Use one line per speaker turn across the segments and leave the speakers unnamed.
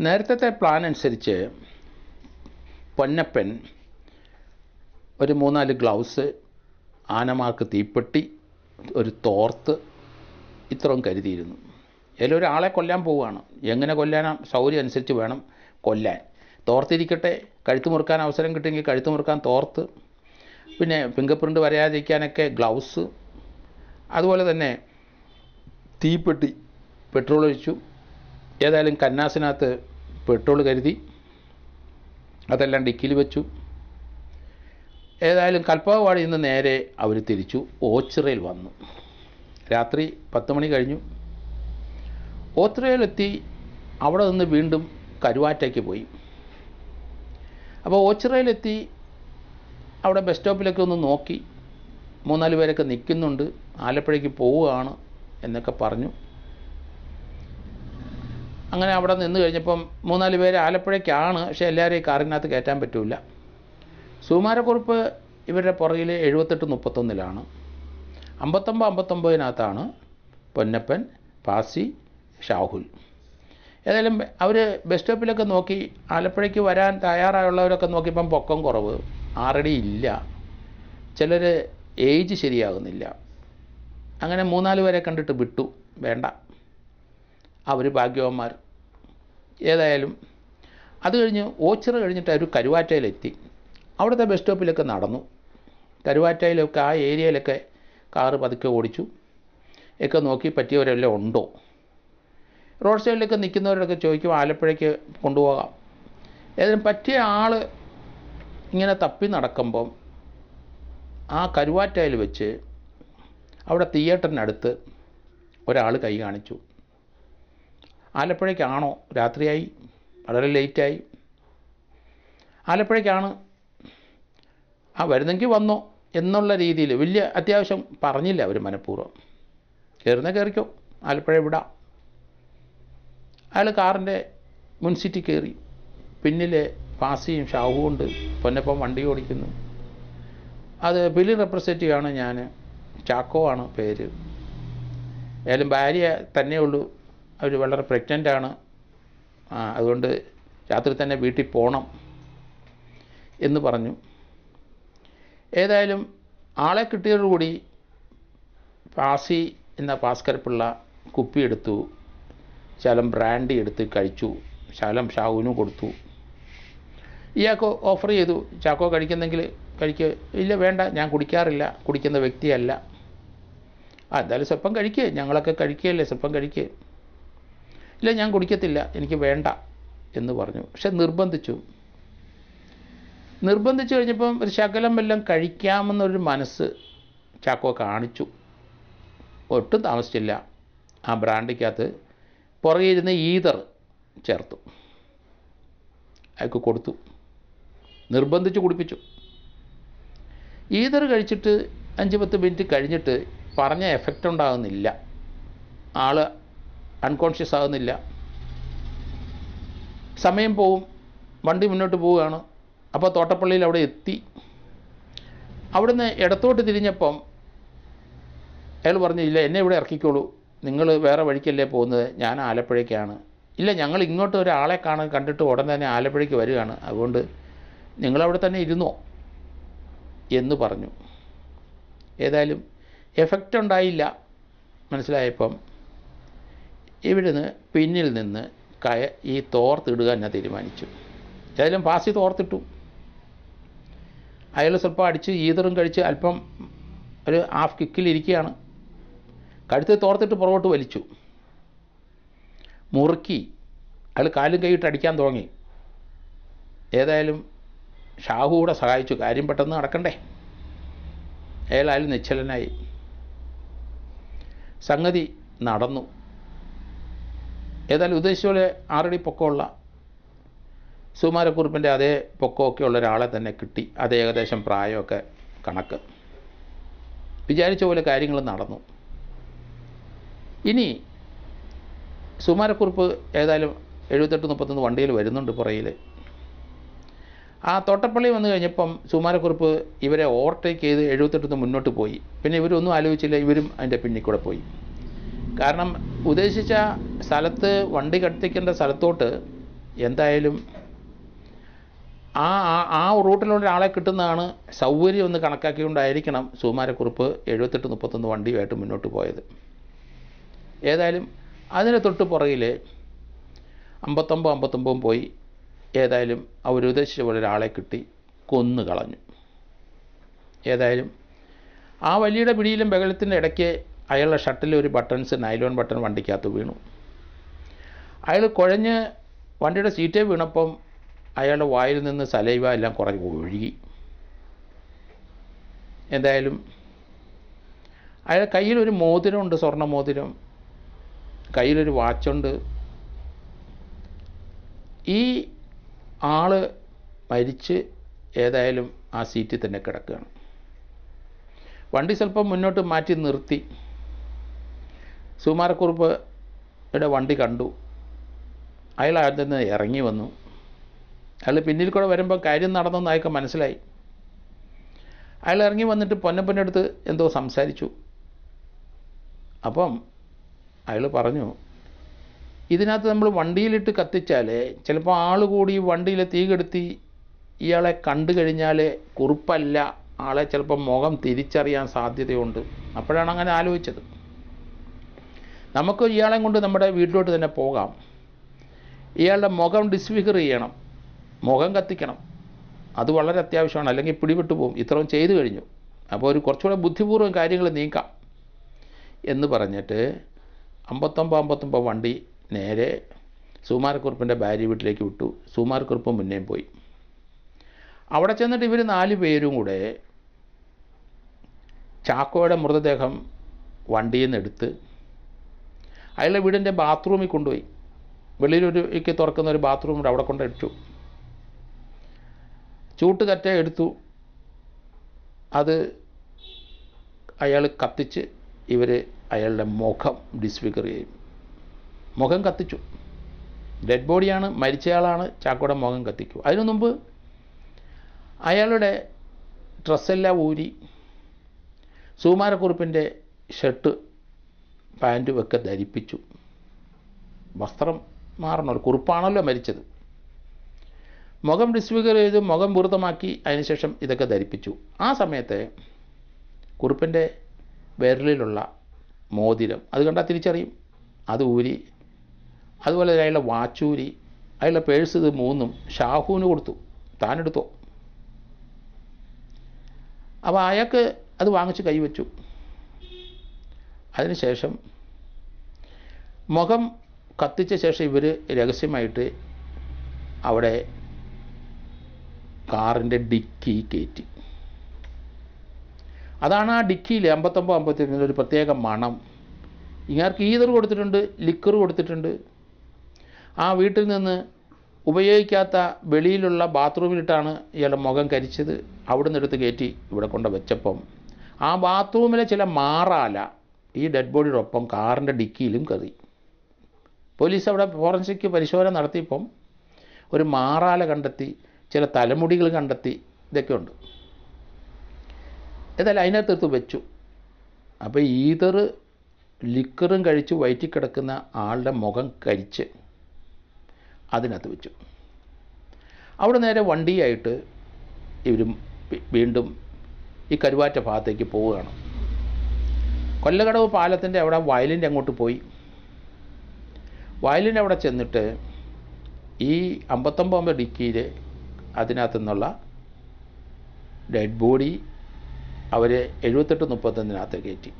നേരത്തെ പ്ലാൻ അനുസരിച്ച് പൊന്നപ്പൻ ഒരു മൂന്നാല് ഗ്ലൗസ് ആനമാർക്ക് തീപ്പെട്ടി ഒരു തോർത്ത് ഇത്രയും കരുതിയിരുന്നു അതിൽ ഒരാളെ കൊല്ലാൻ പോവുകയാണ് എങ്ങനെ കൊല്ലാനാ സൗകര്യം അനുസരിച്ച് വേണം കൊല്ലാൻ തോർത്തിരിക്കട്ടെ കഴുത്ത് മുറുക്കാൻ അവസരം കിട്ടുമെങ്കിൽ കഴുത്ത് മുറുക്കാൻ തോർത്ത് പിന്നെ ഫിംഗർ പ്രിൻ്റ് വരാതിരിക്കാനൊക്കെ ഗ്ലൗസ് അതുപോലെ തന്നെ തീപ്പെട്ടി പെട്രോൾ ഒഴിച്ചു ഏതായാലും കന്നാസിനകത്ത് പെട്രോൾ കരുതി അതെല്ലാം ഡിക്കിയിൽ വെച്ചു ഏതായാലും കൽപ്പാവാടിയിൽ നിന്ന് നേരെ അവർ തിരിച്ചു ഓച്ചിറയിൽ വന്നു രാത്രി പത്ത് മണി കഴിഞ്ഞു ഓച്ചിറയിലെത്തി അവിടെ നിന്ന് വീണ്ടും കരുവാറ്റയ്ക്ക് പോയി അപ്പോൾ ഓച്ചിറയിലെത്തി അവിടെ ബസ് സ്റ്റോപ്പിലൊക്കെ ഒന്ന് നോക്കി മൂന്നാല് പേരൊക്കെ നിൽക്കുന്നുണ്ട് ആലപ്പുഴയ്ക്ക് പോവുകയാണ് എന്നൊക്കെ പറഞ്ഞു അങ്ങനെ അവിടെ നിന്ന് കഴിഞ്ഞപ്പം മൂന്നാല് പേര് ആലപ്പുഴയ്ക്കാണ് പക്ഷേ എല്ലാവരെയും കാറിനകത്ത് കയറ്റാൻ പറ്റില്ല സുകുമാരക്കുറിപ്പ് ഇവരുടെ പുറകിൽ എഴുപത്തെട്ട് മുപ്പത്തൊന്നിലാണ് അമ്പത്തൊമ്പത് അമ്പത്തൊമ്പതിനകത്താണ് പൊന്നപ്പൻ പാസി ഷാഹുൽ ഏതായാലും അവർ ബസ് സ്റ്റോപ്പിലൊക്കെ നോക്കി ആലപ്പുഴയ്ക്ക് വരാൻ തയ്യാറായുള്ളവരൊക്കെ നോക്കിയപ്പം പൊക്കം കുറവ് ആറടി ഇല്ല ചിലർ ഏജ് ശരിയാകുന്നില്ല അങ്ങനെ മൂന്നാല് പേരെ കണ്ടിട്ട് വിട്ടു വേണ്ട അവർ ഭാഗ്യവന്മാർ ഏതായാലും അത് കഴിഞ്ഞ് ഓച്ചിറ കഴിഞ്ഞിട്ട് അവർ കരുവാറ്റയിലെത്തി അവിടുത്തെ ബസ് സ്റ്റോപ്പിലൊക്കെ നടന്നു കരുവാറ്റയിലൊക്കെ ആ ഏരിയയിലൊക്കെ കാറ് പതുക്കെ ഓടിച്ചു ഒക്കെ നോക്കി പറ്റിയവരെല്ലാം ഉണ്ടോ റോഡ് സൈഡിലൊക്കെ നിൽക്കുന്നവരൊക്കെ ചോദിക്കും ആലപ്പുഴയ്ക്ക് കൊണ്ടുപോകാം ഏതായാലും പറ്റിയ ആൾ ഇങ്ങനെ തപ്പി നടക്കുമ്പം ആ കരുവാറ്റയിൽ വെച്ച് അവിടെ തിയേറ്ററിനടുത്ത് ഒരാൾ കൈ കാണിച്ചു ആലപ്പുഴയ്ക്കാണോ രാത്രിയായി വളരെ ലേറ്റായി ആലപ്പുഴയ്ക്കാണ് ആ വരുന്നെങ്കിൽ വന്നോ എന്നുള്ള രീതിയിൽ വലിയ അത്യാവശ്യം പറഞ്ഞില്ല അവർ മനഃപൂർവ്വം കയറുന്ന കയറിക്കോ ആലപ്പുഴ വിടാം അയാൾ കാറിൻ്റെ മുൻസിറ്റി കയറി പിന്നിൽ ഫാസിയും ഷാഹുവും ഉണ്ട് പൊന്നപ്പം വണ്ടി ഓടിക്കുന്നു അത് ബിലി റെപ്രസെൻറ്റേറ്റീവ് ആണ് ഞാൻ ചാക്കോ ആണ് പേര് ഏതായാലും ഭാര്യ തന്നെ ഉള്ളൂ അവർ വളരെ പ്രഗ്നൻ്റ് ആണ് ആ, അതുകൊണ്ട് രാത്രി തന്നെ വീട്ടിൽ പോകണം എന്ന് പറഞ്ഞു ഏതായാലും ആളെ കിട്ടിയതോടുകൂടി പാസി എന്ന ഭാസ്കര പിള്ള കുപ്പിയെടുത്തു ശലം ബ്രാൻഡി എടുത്ത് കഴിച്ചു ശലം ഷാഹുവിനും കൊടുത്തു ഇയാൾക്ക് ഓഫർ ചെയ്തു ചാക്കോ കഴിക്കുന്നെങ്കിൽ കഴിക്ക് ഇല്ല വേണ്ട ഞാൻ കുടിക്കാറില്ല കുടിക്കുന്ന വ്യക്തിയല്ല ആ എന്തായാലും സ്വല്പം കഴിക്കുക ഞങ്ങളൊക്കെ കഴിക്കുകയല്ലേ സ്വല്പം കഴിക്കുക ഇല്ല ഞാൻ കുടിക്കത്തില്ല എനിക്ക് വേണ്ട എന്ന് പറഞ്ഞു പക്ഷെ നിർബന്ധിച്ചു നിർബന്ധിച്ചു കഴിഞ്ഞപ്പം ഒരു ശകലം വല്ലം കഴിക്കാമെന്നൊരു മനസ്സ് ചാക്കോ കാണിച്ചു ഒട്ടും താമസിച്ചില്ല ആ ബ്രാൻഡിക്കകത്ത് പുറകെ ഇരുന്ന് ഈതർ ചേർത്തു അയാൾക്ക് കൊടുത്തു നിർബന്ധിച്ച് കുടിപ്പിച്ചു ഈതർ കഴിച്ചിട്ട് അഞ്ച് പത്ത് മിനിറ്റ് കഴിഞ്ഞിട്ട് പറഞ്ഞ എഫക്റ്റ് ഉണ്ടാകുന്നില്ല ആൾ അൺകോൺഷ്യസ് ആകുന്നില്ല സമയം പോവും വണ്ടി മുന്നോട്ട് പോവുകയാണ് അപ്പോൾ തോട്ടപ്പള്ളിയിൽ അവിടെ എത്തി അവിടുന്ന് ഇടത്തോട്ട് തിരിഞ്ഞപ്പം അയാൾ പറഞ്ഞു ഇല്ല എന്നെ ഇവിടെ ഇറക്കിക്കോളൂ നിങ്ങൾ വേറെ വഴിക്കല്ലേ പോകുന്നത് ഞാൻ ആലപ്പുഴയ്ക്കാണ് ഇല്ല ഞങ്ങൾ ഇങ്ങോട്ട് ഒരാളെ കാണാൻ കണ്ടിട്ട് ഉടൻ തന്നെ ആലപ്പുഴയ്ക്ക് വരികയാണ് അതുകൊണ്ട് നിങ്ങളവിടെ തന്നെ ഇരുന്നോ എന്ന് പറഞ്ഞു ഏതായാലും എഫക്റ്റ് ഉണ്ടായില്ല മനസ്സിലായപ്പം ഇവിടുന്ന് പിന്നിൽ നിന്ന് കയ ഈ തോർത്തിടുക എന്നെ തീരുമാനിച്ചു ഏതായാലും പാസി തോർത്തിട്ടു അയാൾ സ്വല്പം അടിച്ച് ഈതറും കഴിച്ച് അല്പം ഒരു ഹാഫ് കിക്കിലിരിക്കുകയാണ് കഴുത്ത് തോർത്തിട്ട് പുറകോട്ട് വലിച്ചു മുറുക്കി അയാൾ കാലും കൈയിട്ട് അടിക്കാൻ തുടങ്ങി ഏതായാലും ഷാഹു കൂടെ സഹായിച്ചു കാര്യം പെട്ടെന്ന് നടക്കണ്ടേ അയാൾ അയാൾ നിശ്ചലനായി സംഗതി നടന്നു ഏതായാലും ഉദ്ദേശിച്ച പോലെ ആറടി പൊക്കമുള്ള സുമാരക്കുറിപ്പിൻ്റെ അതേ പൊക്കമൊക്കെ ഉള്ള ഒരാളെ തന്നെ കിട്ടി അത് ഏകദേശം പ്രായമൊക്കെ കണക്ക് വിചാരിച്ച പോലെ കാര്യങ്ങൾ നടന്നു ഇനി സുമാരക്കുറിപ്പ് ഏതായാലും എഴുപത്തെട്ട് മുപ്പത്തൊന്ന് വണ്ടിയിൽ വരുന്നുണ്ട് പുറയിൽ ആ തോട്ടപ്പള്ളി വന്നു കഴിഞ്ഞപ്പം സുമാരക്കുറിപ്പ് ഇവരെ ഓവർടേക്ക് ചെയ്ത് എഴുപത്തെട്ടിന് മുന്നോട്ട് പോയി പിന്നെ ഇവരൊന്നും ആലോചിച്ചില്ല ഇവരും അതിൻ്റെ പിന്നിൽ കൂടെ പോയി കാരണം ഉദ്ദേശിച്ച സ്ഥലത്ത് വണ്ടി കത്തിക്കേണ്ട സ്ഥലത്തോട്ട് എന്തായാലും ആ ആ- ആ റൂട്ടിലുള്ള ഒരാളെ കിട്ടുന്നതാണ് സൗകര്യം എന്ന് കണക്കാക്കിക്കൊണ്ടായിരിക്കണം സുകുമാരക്കുറിപ്പ് എഴുപത്തെട്ട് മുപ്പത്തൊന്ന് വണ്ടിയുമായിട്ട് മുന്നോട്ട് പോയത് ഏതായാലും അതിന് തൊട്ട് പുറകിൽ അമ്പത്തൊമ്പത് അമ്പത്തൊമ്പതും പോയി ഏതായാലും അവർ ഉദ്ദേശിച്ച പോലെ ഒരാളെ കിട്ടി കൊന്നു കളഞ്ഞു ഏതായാലും ആ വലിയുടെ പിടിയിലും ബഹളത്തിൻ്റെ ഇടയ്ക്ക് അയാളുടെ ഷട്ടിൽ ഒരു ബട്ടൺസ് നൈലോൺ ബട്ടൺ വണ്ടിക്കകത്ത് വീണു അയാൾ കുഴഞ്ഞ് വണ്ടിയുടെ സീറ്റേ വീണപ്പം അയാളുടെ വായിൽ നിന്ന് സലൈവ എല്ലാം കുറേ ഒഴുകി എന്തായാലും അയാളുടെ കയ്യിലൊരു മോതിരമുണ്ട് സ്വർണ്ണ മോതിരം കയ്യിലൊരു വാച്ചുണ്ട് ഈ ആള് മരിച്ച് ഏതായാലും ആ സീറ്റിൽ തന്നെ കിടക്കുകയാണ് വണ്ടി സ്വല്പം മുന്നോട്ട് മാറ്റി നിർത്തി സുമാരക്കുറുപ്പ് വണ്ടി കണ്ടു അയാൾ അതിൽ നിന്ന് ഇറങ്ങി വന്നു അയാൾ പിന്നിൽ കൂടെ വരുമ്പോൾ കാര്യം നടന്നെന്ന് അയാൾക്ക് മനസ്സിലായി അയാൾ ഇറങ്ങി വന്നിട്ട് പൊന്നപ്പൻ്റെ അടുത്ത് എന്തോ സംസാരിച്ചു അപ്പം അയാൾ പറഞ്ഞു ഇതിനകത്ത് നമ്മൾ വണ്ടിയിലിട്ട് കത്തിച്ചാൽ ചിലപ്പോൾ ആൾ കൂടി വണ്ടിയിൽ തീ കെടുത്തി ഇയാളെ കണ്ടു കഴിഞ്ഞാൽ കുറുപ്പല്ല ആളെ ചിലപ്പോൾ മുഖം തിരിച്ചറിയാൻ സാധ്യതയുണ്ട് അപ്പോഴാണ് അങ്ങനെ ആലോചിച്ചത് നമുക്ക് ഇയാളെ കൊണ്ട് നമ്മുടെ വീട്ടിലോട്ട് തന്നെ പോകാം ഇയാളുടെ മുഖം ഡിസ്ഫിഗർ ചെയ്യണം മുഖം കത്തിക്കണം അത് വളരെ അത്യാവശ്യമാണ് അല്ലെങ്കിൽ പിടിവിട്ടു പോകും ഇത്രയും ചെയ്തു കഴിഞ്ഞു അപ്പോൾ ഒരു കുറച്ചുകൂടെ ബുദ്ധിപൂർവ്വം കാര്യങ്ങൾ നീക്കാം എന്ന് പറഞ്ഞിട്ട് അമ്പത്തൊമ്പത് അമ്പത്തൊമ്പത് വണ്ടി നേരെ സുമാരക്കുറുപ്പിൻ്റെ ഭാര്യ വീട്ടിലേക്ക് വിട്ടു സുമാരക്കുറുപ്പ് മുന്നേയും പോയി അവിടെ ചെന്നിട്ട് ഇവർ നാല് പേരും കൂടെ ചാക്കോയുടെ മൃതദേഹം വണ്ടിയിൽ നിന്ന് എടുത്ത് അയാളുടെ വീടിൻ്റെ ബാത്റൂമിൽ കൊണ്ടുപോയി വെളിയിലൊരു ഇക്ക് തുറക്കുന്ന ഒരു ബാത്റൂം ഉണ്ട് അവിടെ കൊണ്ട് ഇട്ടു ചൂട്ട് കറ്റ എടുത്തു അത് അയാൾ കത്തിച്ച് ഇവർ അയാളുടെ മുഖം ഡിസ്ഫിഗർ ചെയ്യും മുഖം കത്തിച്ചു ഡെഡ് ബോഡിയാണ് മരിച്ചയാളാണ് ചാക്കോയുടെ മുഖം കത്തിക്കൂ അതിനു മുമ്പ് അയാളുടെ ഡ്രസ്സെല്ലാം ഊരി സുകുമാരക്കുറുപ്പിൻ്റെ ഷർട്ട് പാൻറ്റും ഒക്കെ ധരിപ്പിച്ചു വസ്ത്രം മാറണമല്ലോ കുറുപ്പാണല്ലോ മരിച്ചത് മുഖം ഡിസ്ഫിഗർ ചെയ്ത് മുഖം പൂർത്തമാക്കി അതിനുശേഷം ഇതൊക്കെ ധരിപ്പിച്ചു ആ സമയത്ത് കുറുപ്പിൻ്റെ വിരലിലുള്ള മോതിരം അത് കണ്ടാൽ തിരിച്ചറിയും അത് ഊരി അതുപോലെ അയാളുടെ വാച്ചൂരി അയാളുടെ പേഴ്സ് ഇത് മൂന്നും ഷാഹുവിന് കൊടുത്തു താനെടുത്തോ അപ്പോൾ അയാൾക്ക് അത് വാങ്ങിച്ച് കൈവച്ചു അതിനുശേഷം മുഖം കത്തിച്ച ശേഷം ഇവർ രഹസ്യമായിട്ട് അവിടെ കാറിൻ്റെ ഡിക്കി കയറ്റി അതാണ് ആ ഡിക്കിയിൽ അമ്പത്തൊമ്പത് അമ്പത്തിരണ്ടിൽ ഒരു പ്രത്യേക മണം ഇങ്ങാർക്ക് ഈതർ കൊടുത്തിട്ടുണ്ട് ലിക്കർ കൊടുത്തിട്ടുണ്ട് ആ വീട്ടിൽ നിന്ന് ഉപയോഗിക്കാത്ത വെളിയിലുള്ള ബാത്റൂമിലിട്ടാണ് ഇയാളുടെ മുഖം കരിച്ചത് അവിടെ നിന്ന് എടുത്ത് കയറ്റി ഇവിടെ കൊണ്ട് വെച്ചപ്പം ആ ബാത്റൂമിലെ ചില മാറാല ഈ ഡെഡ് ബോഡിയുടെ ഒപ്പം കാറിൻ്റെ ഡിക്കിയിലും കയറി പോലീസ് അവിടെ ഫോറൻസിക് പരിശോധന നടത്തിയപ്പം ഒരു മാറാല കണ്ടെത്തി ചില തലമുടികൾ കണ്ടെത്തി ഇതൊക്കെ ഉണ്ട് ഏതായാലും അതിനകത്തെടുത്ത് വെച്ചു അപ്പോൾ ഈതർ ലിക്കറും കഴിച്ച് വയറ്റി കിടക്കുന്ന ആളുടെ മുഖം കരിച്ച് അതിനകത്ത് വെച്ചു അവിടെ നേരെ വണ്ടിയായിട്ട് ഇവർ വീണ്ടും ഈ കരുവാറ്റ ഭാഗത്തേക്ക് പോവുകയാണ് കൊല്ലകടവ് പാലത്തിൻ്റെ അവിടെ വയലിൻ്റെ അങ്ങോട്ട് പോയി വയലിൻ്റെ അവിടെ ചെന്നിട്ട് ഈ അമ്പത്തൊമ്പത് ഡിക്കിയിൽ അതിനകത്തു നിന്നുള്ള ഡെഡ് ബോഡി അവർ എഴുപത്തെട്ട് മുപ്പത്തൊന്നിനകത്ത് കയറ്റി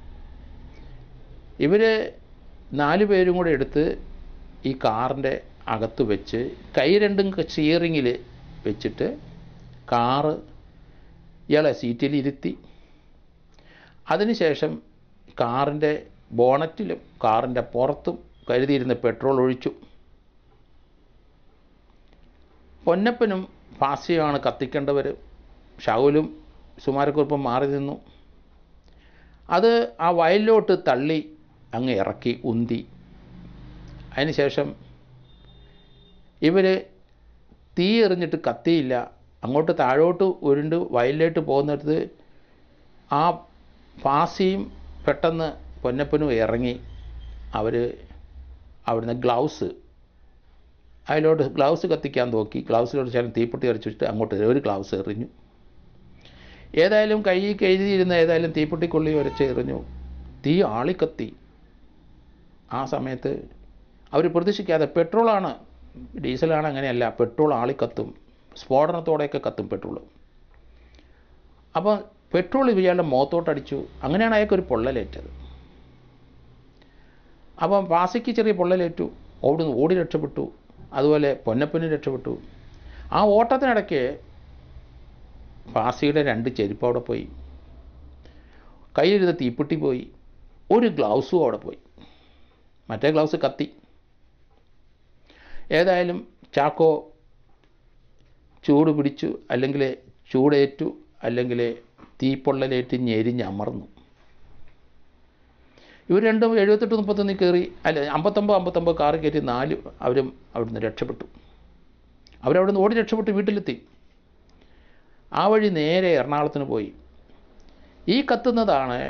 ഇവർ നാല് പേരും കൂടെ എടുത്ത് ഈ കാറിൻ്റെ അകത്ത് വെച്ച് കൈ രണ്ടും സ്റ്റിയറിങ്ങിൽ വെച്ചിട്ട് കാറ് ഇയാളെ സീറ്റിൽ ഇരുത്തി അതിനുശേഷം കാറിൻ്റെ ബോണറ്റിലും കാറിൻ്റെ പുറത്തും കരുതിയിരുന്ന പെട്രോൾ ഒഴിച്ചു പൊന്നപ്പനും ഫാസിയുമാണ് കത്തിക്കേണ്ടവർ ഷൗലും സുമാരക്കുറിപ്പും മാറി നിന്നു അത് ആ വയലിലോട്ട് തള്ളി അങ്ങ് ഇറക്കി ഉന്തി അതിനുശേഷം ഇവർ തീ എറിഞ്ഞിട്ട് കത്തിയില്ല അങ്ങോട്ട് താഴോട്ട് ഉരുണ്ട് വയലിലോട്ട് പോകുന്നിടത്ത് ആ ഫാസിയും പെട്ടെന്ന് പൊന്നപ്പനും ഇറങ്ങി അവർ അവിടുന്ന് ഗ്ലൗസ് അതിലോട്ട് ഗ്ലൗസ് കത്തിക്കാൻ നോക്കി ഗ്ലൗസിലോട്ട് ചില തീപ്പെട്ടി അരച്ചിട്ട് അങ്ങോട്ട് ഒരു ഗ്ലൗസ് എറിഞ്ഞു ഏതായാലും കൈ കഴുതിയിരുന്ന ഏതായാലും തീപ്പെട്ടിക്കൊള്ളി ഉരച്ച് എറിഞ്ഞു തീ ആളിക്കത്തി ആ സമയത്ത് അവർ പ്രതീക്ഷിക്കാതെ പെട്രോളാണ് ഡീസലാണ് അങ്ങനെയല്ല പെട്രോൾ ആളിക്കത്തും സ്ഫോടനത്തോടെയൊക്കെ കത്തും പെട്രോൾ അപ്പോൾ പെട്രോൾ ഇയാളുടെ മുഖത്തോട്ടടിച്ചു അങ്ങനെയാണ് അയാൾക്കൊരു പൊള്ളലേറ്റത് അപ്പം വാസിക്ക് ചെറിയ പൊള്ളലേറ്റു ഓടി ഓടി രക്ഷപ്പെട്ടു അതുപോലെ പൊന്നപ്പന് രക്ഷപ്പെട്ടു ആ ഓട്ടത്തിനിടയ്ക്ക് പാസിയുടെ രണ്ട് ചെരുപ്പ് അവിടെ പോയി കയ്യിലിരുന്ന തീപ്പെട്ടി പോയി ഒരു ഗ്ലൗസും അവിടെ പോയി മറ്റേ ഗ്ലൗസ് കത്തി ഏതായാലും ചാക്കോ ചൂട് പിടിച്ചു അല്ലെങ്കിൽ ചൂടേറ്റു അല്ലെങ്കിൽ തീപ്പൊള്ളലേറ്റ് ഞെരിഞ്ഞ് അമർന്നു ഇവർ രണ്ടും എഴുപത്തെട്ട് മുപ്പത്തൊന്നിൽ കയറി അല്ല അമ്പത്തൊമ്പത് അമ്പത്തൊമ്പത് കാറ് കയറ്റി നാല് അവരും അവിടുന്ന് രക്ഷപ്പെട്ടു അവരവിടുന്ന് ഓടി രക്ഷപ്പെട്ട് വീട്ടിലെത്തി ആ വഴി നേരെ എറണാകുളത്തിന് പോയി ഈ കത്തുന്നതാണ്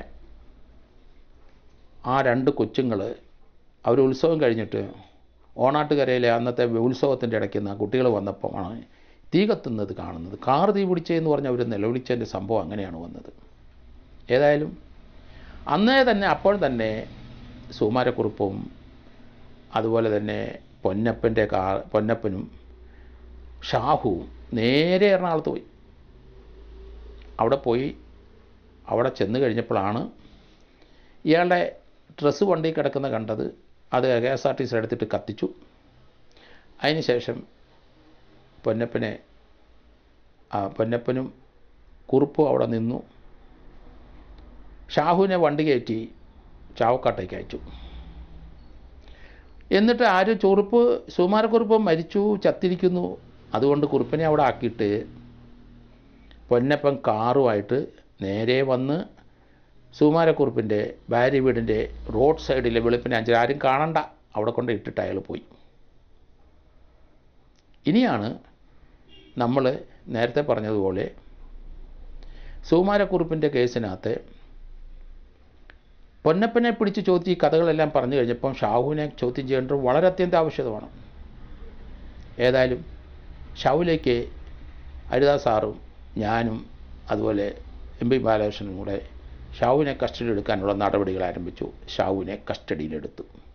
ആ രണ്ട് കൊച്ചുങ്ങൾ അവർ ഉത്സവം കഴിഞ്ഞിട്ട് ഓണാട്ടുകരയിലെ അന്നത്തെ ഉത്സവത്തിൻ്റെ ഇടയ്ക്ക് നിന്ന് കുട്ടികൾ വന്നപ്പോഴാണ് തീ കത്തുന്നത് കാണുന്നത് കാർ തീ പിടിച്ചതെന്ന് പറഞ്ഞ് അവർ നിലവിളിച്ചതിൻ്റെ സംഭവം അങ്ങനെയാണ് വന്നത് ഏതായാലും അന്നേ തന്നെ അപ്പോൾ തന്നെ സുമാരക്കുറുപ്പും അതുപോലെ തന്നെ പൊന്നപ്പൻ്റെ കാ പൊന്നപ്പനും ഷാഹുവും നേരെ എറണാകുളത്ത് പോയി അവിടെ പോയി അവിടെ ചെന്ന് കഴിഞ്ഞപ്പോഴാണ് ഇയാളുടെ ഡ്രസ്സ് വണ്ടി കിടക്കുന്ന കണ്ടത് അത് K S R T C എടുത്തിട്ട് കത്തിച്ചു അതിനുശേഷം പൊന്നപ്പനെ ആ പൊന്നപ്പനും കുറുപ്പും അവിടെ നിന്നു ഷാഹുവിനെ വണ്ടി കയറ്റി ചാവക്കാട്ടേക്ക് അയച്ചു എന്നിട്ട് ആര് ചുറുപ്പ് സുമാരക്കുറുപ്പ് മരിച്ചു ചത്തിരിക്കുന്നു അതുകൊണ്ട് കുറുപ്പിനെ അവിടെ ആക്കിയിട്ട് പൊന്നപ്പൻ കാറുമായിട്ട് നേരെ വന്ന് സുമാരക്കുറുപ്പിൻ്റെ ഭാര്യ വീടിൻ്റെ റോഡ് സൈഡിലെ വെളുപ്പിന് അഞ്ച് ആരും കാണണ്ട അവിടെ കൊണ്ട് ഇട്ടിട്ട് അയാൾ പോയി ഇനിയാണ് നമ്മൾ നേരത്തെ പറഞ്ഞതുപോലെ സുകുമാരക്കുറുപ്പിൻ്റെ കേസിനകത്ത് പൊന്നപ്പനെ പിടിച്ച് ചോദ്യം ഈ കഥകളെല്ലാം പറഞ്ഞു കഴിഞ്ഞപ്പം ഷാഹുവിനെ ചോദ്യം ചെയ്യേണ്ടത് വളരെ അത്യന്തം ആവശ്യമാണ് ഏതായാലും ഷാഹുലേക്ക് ഹരിദാസ് സാറും ഞാനും അതുപോലെ എം പി ബാലകൃഷ്ണനും കൂടെ ഷാഹുവിനെ കസ്റ്റഡി എടുക്കാനുള്ള നടപടികൾ ആരംഭിച്ചു ഷാഹുവിനെ കസ്റ്റഡിയിലെടുത്തു